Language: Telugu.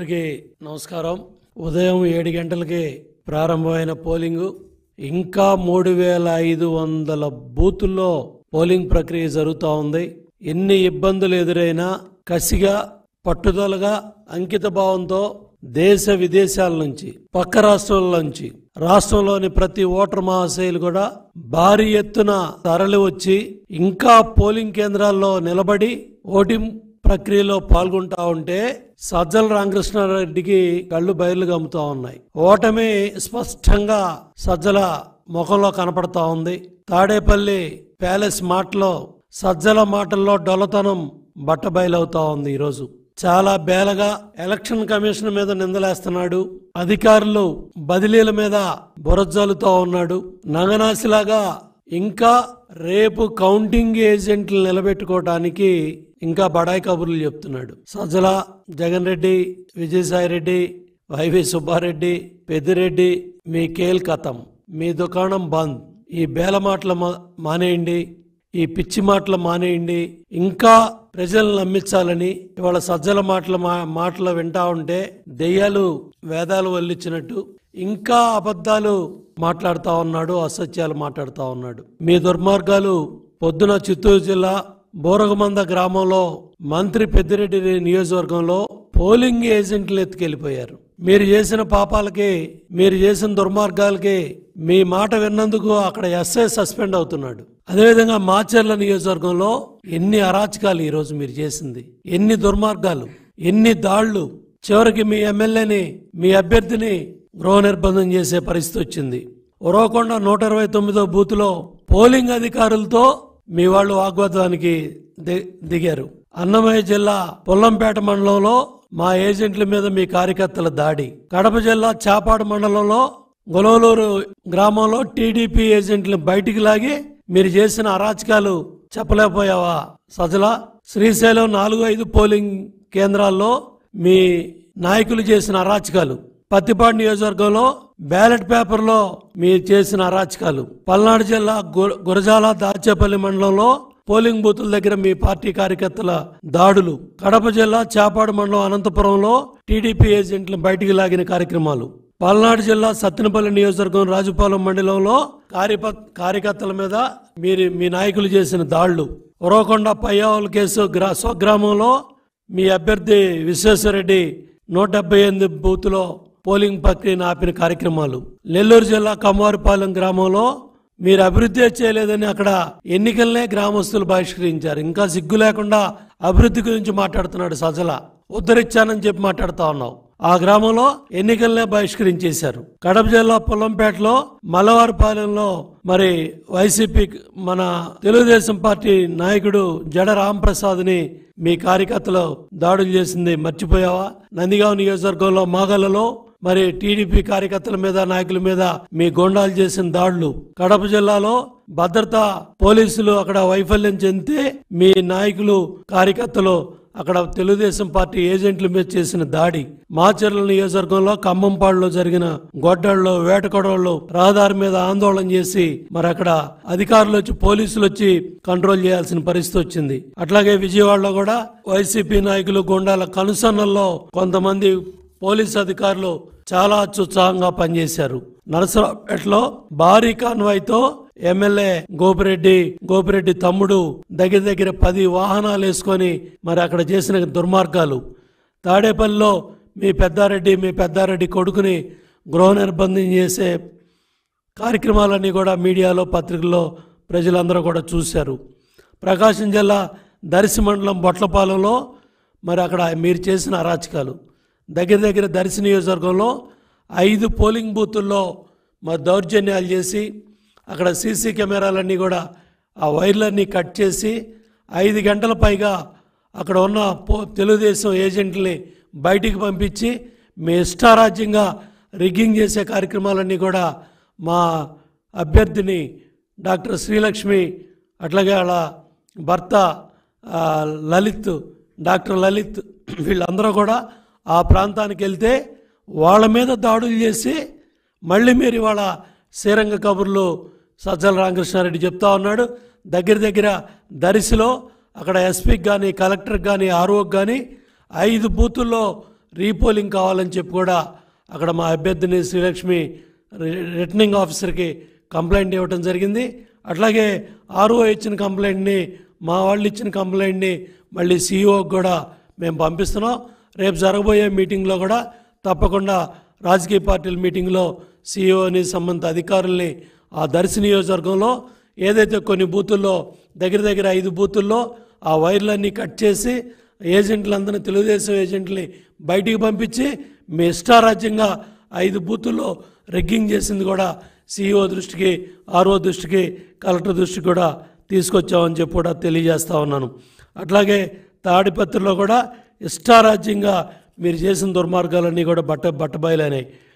అందరికీ నమస్కారం ఉదయం ఏడు గంటలకి ప్రారంభమైన పోలింగు ఇంకా మూడు వేల ఐదు వందల బూతుల్లో పోలింగ్ ప్రక్రియ జరుగుతూ ఉంది ఎన్ని ఇబ్బందులు ఎదురైనా కసిగా పట్టుదలగా అంకిత భావంతో దేశ విదేశాల నుంచి పక్క రాష్ట్రాల నుంచి రాష్ట్రంలోని ప్రతి ఓటర్ మహాశయులు కూడా భారీ ఎత్తున తరలి వచ్చి ఇంకా పోలింగ్ కేంద్రాల్లో నిలబడి ఓటింగ్ ప్రక్రియలో పాల్గొంటా ఉంటే సజ్జల రామకృష్ణారెడ్డికి కళ్ళు బయలు గమ్ముతా ఉన్నాయి ఓటమి స్పష్టంగా సజ్జల ముఖంలో కనపడతా ఉంది తాడేపల్లి ప్యాలెస్ మాటలో సజ్జల మాటల్లో డొల్లతనం బట్టబయలవుతా ఉంది ఈరోజు చాలా బేలగా ఎలక్షన్ కమిషన్ మీద నిందలేస్తున్నాడు అధికారులు బదిలీల మీద బురజల్లుతా ఉన్నాడు నగనాసిలాగా ఇంకా రేపు కౌంటింగ్ ఏజెంట్లు నిలబెట్టుకోవటానికి ఇంకా బడాయి కబుర్లు చెప్తున్నాడు సజ్జల జగన్ రెడ్డి విజయసాయి రెడ్డి వైవి సుబ్బారెడ్డి పెద్దిరెడ్డి మీ కేల్ కథం మీ దుకాణం బంద్ ఈ బేల మాటలు మా- మానేయండి ఈ పిచ్చి మాటలు మానేయండి ఇంకా ప్రజలను నమ్మించాలని ఇవాళ సజ్జల మాటల మా- మాటలు వింటా ఉంటే దెయ్యాలు వేదాలు వల్లించినట్టు ఇంకా అబద్ధాలు మాట్లాడుతా ఉన్నాడు అసత్యాలు మాట్లాడుతా ఉన్నాడు మీ దుర్మార్గాలు పొద్దున చిత్తూరు జిల్లా బోరగమంద గ్రామంలో మంత్రి పెద్దిరెడ్డి నియోజకవర్గంలో పోలింగ్ ఏజెంట్లు ఎత్తుకెళ్లిపోయారు మీరు చేసిన పాపాలకి మీరు చేసిన దుర్మార్గాలకి మీ మాట విన్నందుకు అక్కడ ఎస్ఐ సస్పెండ్ అవుతున్నాడు అదేవిధంగా మాచర్ల నియోజకవర్గంలో ఎన్ని అరాచకాలు ఈ రోజు మీరు చేసింది ఎన్ని దుర్మార్గాలు ఎన్ని దాళ్లు చివరికి మీ ఎమ్మెల్యేని మీ అభ్యర్థిని గృహ నిర్బంధం చేసే పరిస్థితి వచ్చింది ఉరవకొండ నూట ఇరవై తొమ్మిదో బూత్లో పోలింగ్ అధికారులతో మీ వాళ్ళు వాగ్వాదానికి ది- దిగారు అన్నమయ్య జిల్లా పొల్లంపేట మండలంలో మా ఏజెంట్ల మీద మీ కార్యకర్తల దాడి కడప జిల్లా చాపాడు మండలంలో గొలవలూరు గ్రామంలో టీడీపీ ఏజెంట్లను బయటికి లాగి మీరు చేసిన అరాచకాలు చెప్పలేకపోయావా సజల శ్రీశైలం నాలుగు ఐదు పోలింగ్ కేంద్రాల్లో మీ నాయకులు చేసిన అరాచకాలు పత్తిపాడు నియోజకవర్గంలో బ్యాలెట్ పేపర్లో మీరు చేసిన అరాచకాలు పల్నాడు జిల్లా గు- గురజాల దాచేపల్లి మండలంలో పోలింగ్ బూతుల దగ్గర మీ పార్టీ కార్యకర్తల దాడులు కడప జిల్లా చాపాడు మండలం అనంతపురంలో టీడీపీ ఏజెంట్లను బయటికి లాగిన కార్యక్రమాలు పల్నాడు జిల్లా సత్తెనపల్లి నియోజకవర్గం రాజుపాలెం మండలంలో కార్యప కార్యకర్తల మీద మీరు మీ నాయకులు చేసిన దాళ్లు ఉరవకొండ పయ్యావుల కేసు గ్రా స్వగ్రామంలో మీ అభ్యర్థి విశ్వేశ్వరరెడ్డి నూట డెబ్బై ఎనిమిది బూత్లో పోలింగ్ ప్రక్రియను ఆపిన కార్యక్రమాలు నెల్లూరు జిల్లా కమ్మవారిపాలెం గ్రామంలో మీరు అభివృద్ధి చేయలేదని అక్కడ ఎన్నికలనే గ్రామస్తులు బహిష్కరించారు ఇంకా సిగ్గు లేకుండా అభివృద్ధి గురించి మాట్లాడుతున్నాడు సజల ఉద్ధరించానని చెప్పి మాట్లాడుతా ఉన్నావు ఆ గ్రామంలో ఎన్నికలనే బహిష్కరించేశారు కడప జిల్లా పొల్లంపేటలో మలవారిపాలెంలో మరి వైసీపీ మన తెలుగుదేశం పార్టీ నాయకుడు జడ రాంప్రసాద్ ని మీ కార్యకర్తలు దాడులు చేసింది మర్చిపోయావా నందిగాం నియోజకవర్గంలో మాగలలో మరి టీడీపీ కార్యకర్తల మీద నాయకుల మీద మీ గోండాలు చేసిన దాడులు కడప జిల్లాలో భద్రతా పోలీసులు అక్కడ వైఫల్యం చెందితే మీ నాయకులు కార్యకర్తలు అక్కడ తెలుగుదేశం పార్టీ ఏజెంట్ల మీద చేసిన దాడి మాచర్ల నియోజకవర్గంలో ఖమ్మంపాడులో జరిగిన గొడ్డళ్ళు వేటకొడవళ్ళు రహదారి మీద ఆందోళన చేసి మరి అక్కడ అధికారులు వచ్చి పోలీసులు వచ్చి కంట్రోల్ చేయాల్సిన పరిస్థితి వచ్చింది అట్లాగే విజయవాడలో కూడా వైసీపీ నాయకులు గుండాల కనుసన్నల్లో కొంతమంది పోలీస్ అధికారులు చాలా అత్యుత్సాహంగా పనిచేశారు నరసరావుపేటలో భారీ కాన్వాయ్తో ఎమ్మెల్యే గోపిరెడ్డి గోపిరెడ్డి తమ్ముడు దగ్గర దగ్గర పది వాహనాలు వేసుకొని మరి అక్కడ చేసిన దుర్మార్గాలు తాడేపల్లిలో మీ పెద్దారెడ్డి మీ పెద్దారెడ్డి కొడుకుని గృహ నిర్బంధం చేసే కార్యక్రమాలన్నీ కూడా మీడియాలో పత్రికల్లో ప్రజలందరూ కూడా చూశారు ప్రకాశం జిల్లా దర్శి మండలం బొట్లపాలెంలో మరి అక్కడ మీరు చేసిన అరాచకాలు దగ్గర దగ్గర దర్శి నియోజకవర్గంలో ఐదు పోలింగ్ బూతుల్లో మరి దౌర్జన్యాలు చేసి అక్కడ సీసీ కెమెరాలన్నీ కూడా ఆ వైర్లన్నీ కట్ చేసి ఐదు గంటల పైగా అక్కడ ఉన్న పో తెలుగుదేశం ఏజెంట్ని బయటికి పంపించి మీ ఇష్టారాజ్యంగా రిగ్గింగ్ చేసే కార్యక్రమాలన్నీ కూడా మా అభ్యర్థిని డాక్టర్ శ్రీలక్ష్మి అట్లాగే వాళ్ళ భర్త ఆ, లలిత్ డాక్టర్ లలిత్ వీళ్ళందరూ కూడా ఆ ప్రాంతానికి వెళ్తే వాళ్ళ మీద దాడులు చేసి మళ్ళీ మీరు ఇవాళ శ్రీరంగ కబుర్లు సజ్జల రామకృష్ణారెడ్డి చెప్తా ఉన్నాడు దగ్గర దగ్గర దరిసిలో అక్కడ ఎస్పీకి కానీ కలెక్టర్కి కానీ ఆర్ఓకి కానీ ఐదు బూతుల్లో రీపోలింగ్ కావాలని చెప్పి కూడా అక్కడ మా అభ్యర్థిని శ్రీలక్ష్మి రి- రిటర్నింగ్ ఆఫీసర్కి కంప్లైంట్ ఇవ్వడం జరిగింది అట్లాగే ఆర్ఓ ఇచ్చిన కంప్లైంట్ని మా వాళ్ళు ఇచ్చిన కంప్లైంట్ని మళ్ళీ సీఈఓకి కూడా మేము పంపిస్తున్నాం రేపు జరగబోయే మీటింగ్లో కూడా తప్పకుండా రాజకీయ పార్టీల మీటింగ్లో సీఈఓని సంబంధిత అధికారుల్ని ఆ దర్శి నియోజకవర్గంలో ఏదైతే కొన్ని బూతుల్లో దగ్గర దగ్గర ఐదు బూతుల్లో ఆ వైర్లన్నీ కట్ చేసి ఏజెంట్లందరినీ తెలుగుదేశం ఏజెంట్ని బయటికి పంపించి మీ ఇష్టారాజ్యంగా ఐదు బూతుల్లో రెగ్గింగ్ చేసింది కూడా సీఈఓ దృష్టికి ఆర్ఓ దృష్టికి కలెక్టర్ దృష్టికి కూడా తీసుకొచ్చామని చెప్పి కూడా తెలియజేస్తా ఉన్నాను అట్లాగే తాడిపత్రిలో కూడా ఇష్టారాజ్యంగా మీరు చేసిన దుర్మార్గాలన్నీ కూడా బట్ట బట్టబయలైనాయి